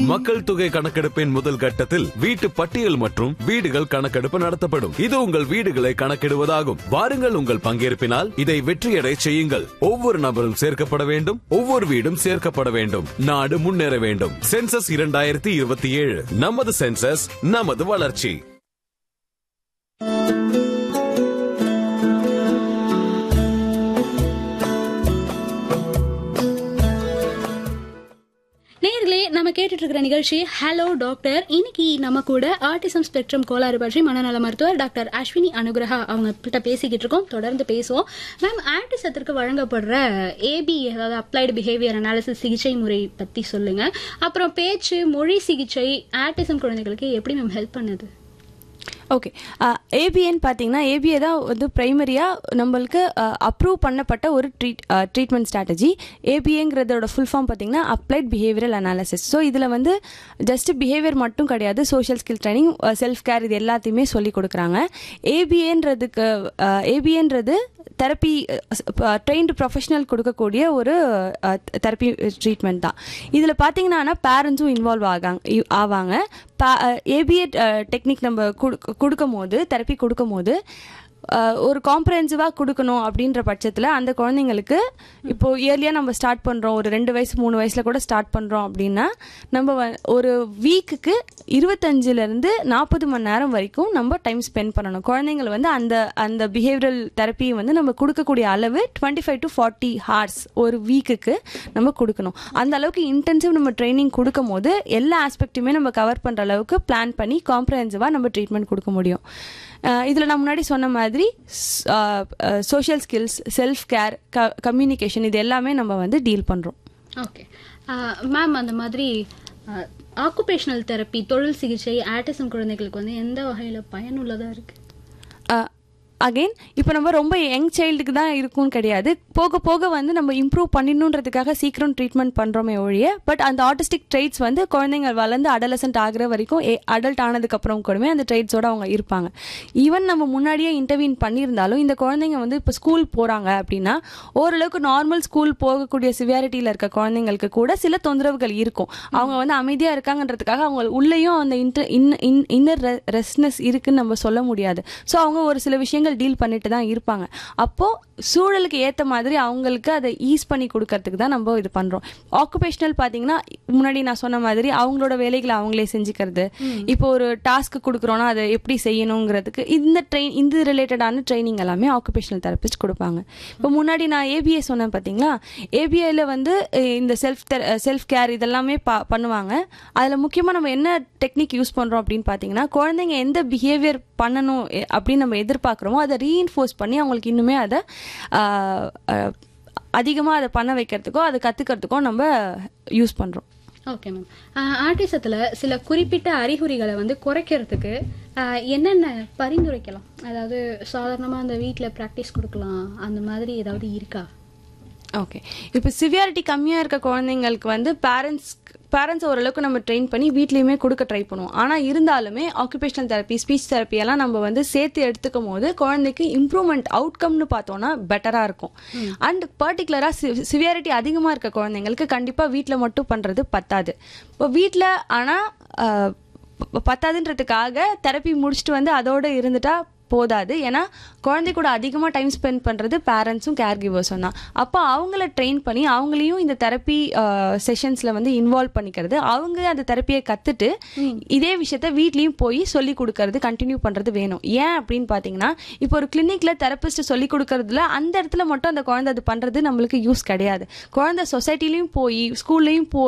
மக்கள் தொகை கணக்கெடுப்பின் முதல் கட்டத்தில் வீட்டு பட்டியல் மற்றும் வீடுகள் கணக்கெடுப்பு நடத்தப்படும் இது உங்கள் வீடுகளை கணக்கிடுவதாகும் வாருங்கள் உங்கள் பங்கேற்பினால் இதை வெற்றியடை செய்யுங்கள் ஒவ்வொரு நபரும் சேர்க்கப்பட வேண்டும் ஒவ்வொரு வீடும் சேர்க்கப்பட வேண்டும் நாடு முன்னேற வேண்டும் சென்சஸ் இரண்டாயிரத்தி இருபத்தி ஏழு நமது சென்சஸ் நமது வளர்ச்சி நேர்களே நம்ம கேட்டுட்டு இருக்கிற நிகழ்ச்சி ஹலோ டாக்டர் இன்னைக்கு நம்ம கூட ஆட்டிசம் ஸ்பெக்ட்ரம் கோளாறு பற்றி மனநல மருத்துவர் டாக்டர் அஸ்வினி அனுகிரகா அவங்க கிட்ட பேசிக்கிட்டு இருக்கோம் தொடர்ந்து பேசுவோம் மேம் ஆட்டிசத்திற்கு வழங்கப்படுற ஏபி அதாவது அப்ளைடு பிஹேவியர் அனாலிசிஸ் சிகிச்சை முறை பத்தி சொல்லுங்க அப்புறம் பேச்சு மொழி சிகிச்சை ஆட்டிசம் குழந்தைகளுக்கு எப்படி மேம் ஹெல்ப் பண்ணுது ஓகே ஏபிஎன் பார்த்தீங்கன்னா ஏபிஏ தான் வந்து ப்ரைமரியாக நம்மளுக்கு அப்ரூவ் பண்ணப்பட்ட ஒரு ட்ரீட் ட்ரீட்மெண்ட் ஸ்ட்ராட்டஜி ஏபிஏங்கிறதோட ஃபுல் ஃபார்ம் பார்த்தீங்கன்னா அப்ளைட் பிஹேவியரல் அனாலிசிஸ் ஸோ இதில் வந்து ஜஸ்ட் பிஹேவியர் மட்டும் கிடையாது social skill training self care இது எல்லாத்தையுமே சொல்லி கொடுக்குறாங்க ஏபிஏன்றதுக்கு ஏபிஏன்றது தெரப்பி ட்ரெயின்டு ப்ரொஃபஷனல் கொடுக்கக்கூடிய ஒரு தெரப்பி ட்ரீட்மெண்ட் தான் இதில் பார்த்தீங்கன்னா பேரண்ட்ஸும் இன்வால்வ் ஆகாங்க ஆவாங்க ஏபிஏ டெக்னிக் நம்ம கொடுக்கும் போது தெரப்பி கொடுக்கும் போது ஒரு காம்ப்ரஹென்சிவாக கொடுக்கணும் அப்படின்ற பட்சத்தில் அந்த குழந்தைங்களுக்கு இப்போ இயர்லியாக நம்ம ஸ்டார்ட் பண்ணுறோம் ஒரு ரெண்டு வயசு மூணு வயசில் கூட ஸ்டார்ட் பண்ணுறோம் அப்படின்னா நம்ம ஒரு வீக்குக்கு இருபத்தஞ்சிலேருந்து நாற்பது மணி நேரம் வரைக்கும் நம்ம டைம் ஸ்பெண்ட் பண்ணணும் குழந்தைங்களை வந்து அந்த அந்த பிஹேவியரல் தெரப்பி வந்து நம்ம கொடுக்கக்கூடிய அளவு twenty five to forty hours ஒரு வீக்குக்கு நம்ம கொடுக்கணும் அந்த அளவுக்கு இன்டென்சிவ் நம்ம ட்ரைனிங் கொடுக்கும் போது எல்லா ஆஸ்பெக்ட்டுமே நம்ம கவர் பண்ணுற அளவுக்கு பிளான் பண்ணி காம்ப்ரஹென்சிவாக நம்ம ட்ரீட்மெண்ட் கொடுக்க முடியும் இதில் நான் முன்னாடி சொன்ன மாதிரி சோஷியல் ஸ்கில்ஸ் செல்ஃப் கேர் க கம்யூனிகேஷன் இது எல்லாமே நம்ம வந்து டீல் பண்ணுறோம் ஓகே மேம் அந்த மாதிரி ஆக்குபேஷனல் தெரப்பி தொழில் சிகிச்சை ஆட்டிசம் குழந்தைகளுக்கு வந்து எந்த வகையில் பயனுள்ளதாக இருக்கு அகெயின் இப்போ நம்ம ரொம்ப யங் சைல்டுக்கு தான் இருக்கும்னு கிடையாது போக போக வந்து நம்ம இம்ப்ரூவ் பண்ணிடணுன்றதுக்காக சீக்கிரம் ட்ரீட்மெண்ட் பண்ணுறோமே ஒழிய பட் அந்த ஆர்டிஸ்டிக் ட்ரைட்ஸ் வந்து குழந்தைங்க வளர்ந்து அடலசன்ட் ஆகிற வரைக்கும் அடல்ட் ஆனதுக்கப்புறம் கூடமே அந்த ட்ரைட்ஸோட அவங்க இருப்பாங்க ஈவன் நம்ம முன்னாடியே இன்டர்வியூன் பண்ணியிருந்தாலும் இந்த குழந்தைங்க வந்து இப்போ ஸ்கூல் போகிறாங்க அப்படின்னா ஓரளவுக்கு நார்மல் ஸ்கூல் போகக்கூடிய சிவியாரிட்டியில் இருக்க குழந்தைங்களுக்கு கூட சில தொந்தரவுகள் இருக்கும் அவங்க வந்து அமைதியாக இருக்காங்கன்றதுக்காக அவங்க உள்ளேயும் அந்த இன்டர் இன் இன்னர் ரெஸ்ட்னஸ் இருக்குன்னு நம்ம சொல்ல முடியாது ஸோ அவங்க ஒரு சில விஷயங்கள் விஷயங்கள் டீல் பண்ணிட்டு தான் இருப்பாங்க அப்போ சூழலுக்கு ஏற்ற மாதிரி அவங்களுக்கு அதை ஈஸ் பண்ணி கொடுக்கறதுக்கு தான் நம்ம இது பண்றோம் ஆக்குபேஷனல் பார்த்தீங்கன்னா முன்னாடி நான் சொன்ன மாதிரி அவங்களோட வேலைகளை அவங்களே செஞ்சுக்கிறது இப்போ ஒரு டாஸ்க் கொடுக்குறோன்னா அதை எப்படி செய்யணுங்கிறதுக்கு இந்த ட்ரெயின் இந்த ரிலேட்டடான ட்ரைனிங் எல்லாமே ஆக்குபேஷனல் தெரபிஸ்ட் கொடுப்பாங்க இப்போ முன்னாடி நான் ஏபிஏ சொன்னேன் பார்த்தீங்களா ஏபிஐல வந்து இந்த செல்ஃப் செல்ஃப் கேர் இதெல்லாமே பா பண்ணுவாங்க அதில் முக்கியமாக நம்ம என்ன டெக்னிக் யூஸ் பண்ணுறோம் அப்படின்னு பார்த்தீங்கன்னா குழந்தைங்க எந்த பிஹேவியர் பண்ணணும் அப்படின்னு நம்ம எதிர்பார்க்குறோமோ அதை ரீஇன்ஃபோர்ஸ் பண்ணி அவங்களுக்கு இன்னுமே அதை அதிகமாக அதை பண்ண வைக்கிறதுக்கோ அதை கற்றுக்கிறதுக்கோ நம்ம யூஸ் பண்ணுறோம் ஓகே மேம் ஆர்டிசத்தில் சில குறிப்பிட்ட அறிகுறிகளை வந்து குறைக்கிறதுக்கு என்னென்ன பரிந்துரைக்கலாம் அதாவது சாதாரணமாக அந்த வீட்டில் ப்ராக்டிஸ் கொடுக்கலாம் அந்த மாதிரி ஏதாவது இருக்கா ஓகே இப்போ சிவியாரிட்டி கம்மியாக இருக்க குழந்தைங்களுக்கு வந்து பேரண்ட்ஸ் பேரண்ட்ஸ் ஓரளவுக்கு நம்ம ட்ரெயின் பண்ணி வீட்லேயுமே கொடுக்க ட்ரை பண்ணுவோம் ஆனால் இருந்தாலுமே ஆக்குபேஷனல் தெரப்பி ஸ்பீச் தெரப்பி எல்லாம் நம்ம வந்து சேர்த்து எடுத்துக்கும் போது குழந்தைக்கு இம்ப்ரூவ்மெண்ட் அவுட்கம்னு பார்த்தோம்னா பெட்டராக இருக்கும் அண்ட் பர்டிகுலராக சிவியாரிட்டி அதிகமாக இருக்க குழந்தைங்களுக்கு கண்டிப்பாக வீட்டில் மட்டும் பண்ணுறது பத்தாது இப்போ வீட்டில் ஆனால் பத்தாதுன்றதுக்காக தெரப்பி முடிச்சுட்டு வந்து அதோடு இருந்துட்டா போதாது ஏன்னா குழந்தை கூட அதிகமாக டைம் ஸ்பெண்ட் பண்ணுறது பேரண்ட்ஸும் கேர் கிவர்ஸும் தான் அப்போ அவங்கள ட்ரெயின் பண்ணி அவங்களையும் இந்த தெரப்பி செஷன்ஸில் வந்து இன்வால்வ் பண்ணிக்கிறது அவங்க அந்த தெரப்பியை கற்றுட்டு இதே விஷயத்த வீட்லேயும் போய் சொல்லி கொடுக்கறது கண்டினியூ பண்ணுறது வேணும் ஏன் அப்படின்னு பார்த்தீங்கன்னா இப்போ ஒரு கிளினிக்கில் தெரப்பிஸ்ட் சொல்லி கொடுக்கறதுல அந்த இடத்துல மட்டும் அந்த குழந்தை அது பண்ணுறது நம்மளுக்கு யூஸ் கிடையாது குழந்தை சொசைட்டிலையும் போய் ஸ்கூல்லையும் போய்